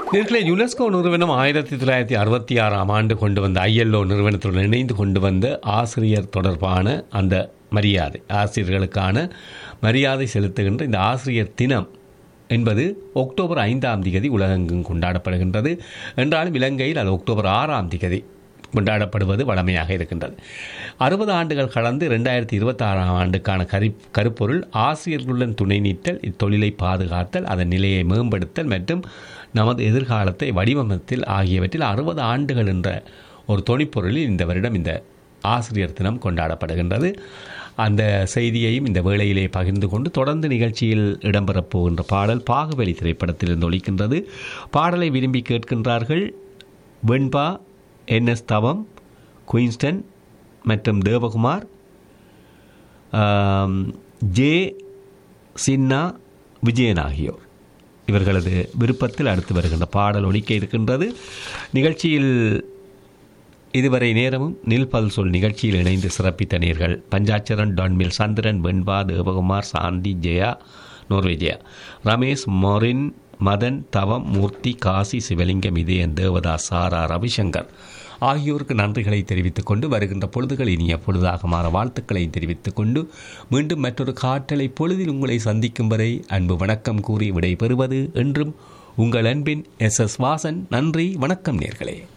நேர்களே யுனெஸ்கோ நிறுவனம் ஆயிரத்தி தொள்ளாயிரத்தி அறுபத்தி ஆறாம் ஆண்டு கொண்டு வந்த ஐஎல்ஓ நிறுவனத்துடன் இணைந்து கொண்டு வந்த ஆசிரியர் தொடர்பான அந்த மரியாதை ஆசிரியர்களுக்கான மரியாதை செலுத்துகின்ற இந்த ஆசிரியர் தினம் என்பது அக்டோபர் ஐந்தாம் திகதி உலகெங்கும் கொண்டாடப்படுகின்றது என்றாலும் இலங்கையில் அது அக்டோபர் ஆறாம் திகதி கொண்டாடப்படுவது வழமையாக இருக்கின்றது அறுபது ஆண்டுகள் கடந்து ரெண்டாயிரத்தி இருபத்தாறாம் ஆண்டுக்கான கரி கருப்பொருள் ஆசிரியர்களுடன் துணை நீட்டல் இத்தொழிலை பாதுகாத்தல் அதன் நிலையை மேம்படுத்தல் மற்றும் நமது எதிர்காலத்தை வடிவமைத்தல் ஆகியவற்றில் அறுபது ஆண்டுகள் என்ற ஒரு தொனிப்பொருளில் இந்த வருடம் இந்த ஆசிரியர் தினம் கொண்டாடப்படுகின்றது அந்த செய்தியையும் இந்த வேளையிலே பகிர்ந்து கொண்டு தொடர்ந்து நிகழ்ச்சியில் இடம்பெறப் போகின்ற பாடல் பாகுபலி திரைப்படத்திலிருந்து ஒலிக்கின்றது பாடலை விரும்பி கேட்கின்றார்கள் வெண்பா என்எஸ் தவம் குயின்ஸ்டன் மற்றும் தேவகுமார் ஆம், ஜே சின்னா விஜயன் ஆகியோர் இவர்களது விருப்பத்தில் அடுத்து வருகின்ற பாடல் ஒலிக்க இருக்கின்றது நிகழ்ச்சியில் இதுவரை நேரமும் நில்பல் சொல் நிகழ்ச்சியில் இணைந்து சிறப்பித்த நேர்கள் பஞ்சாச்சரன் டான்மில் சந்திரன் வெண்பா தேவகுமார் சாந்தி ஜெயா நோர்வேஜியா ரமேஷ் மொரின் மதன் தவம் மூர்த்தி காசி சிவலிங்கம் இதயன் தேவதாஸ் சாரா ரவிசங்கர் ஆகியோருக்கு நன்றிகளை தெரிவித்துக் கொண்டு வருகின்ற பொழுதுகள் இனிய பொழுதாக மாற வாழ்த்துக்களை தெரிவித்துக் கொண்டு மீண்டும் மற்றொரு காற்றலை பொழுதில் உங்களை சந்திக்கும் வரை அன்பு வணக்கம் கூறி விடைபெறுவது என்றும் உங்கள் அன்பின் எஸ் எஸ் வாசன் நன்றி வணக்கம் நேர்களே